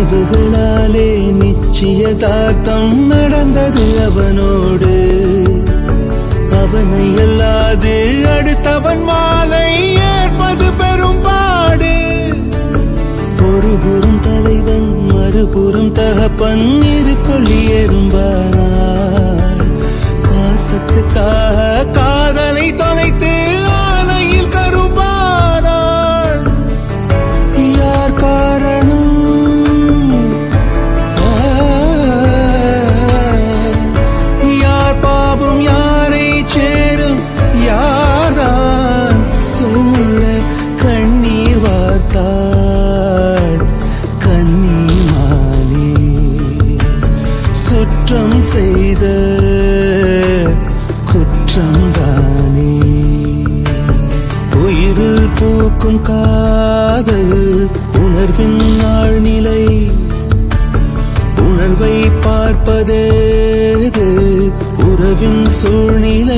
உறவுகளாலே நிச்சயதார்த்தம் நடந்தது அவனோடு அவனை அல்லாது அடுத்தவன் மாலை ஏற்பது பெரும்பாடு ஒருபுறம் தலைவன் மறுபுறம் தகப்பன் இரு கொள்ளி எறும்பானார் பாசத்துக்காக காதலை தொலைத்து ஆலையில் கரும்பானாள் யார் காரணம் ஆ, யார் பாவம் யாரை சேரும் யார்தான் சொல்ல கண்ணீர் வார்த்தாள் கண்ணீமானே சுற்றம் செய்த குற்றம் தானே உயிரில் பூக்கும் காதல் உணர்வின் ஆழ்நிலை உணர்வை பார்ப்பதேது உறவின் சூழ்நிலை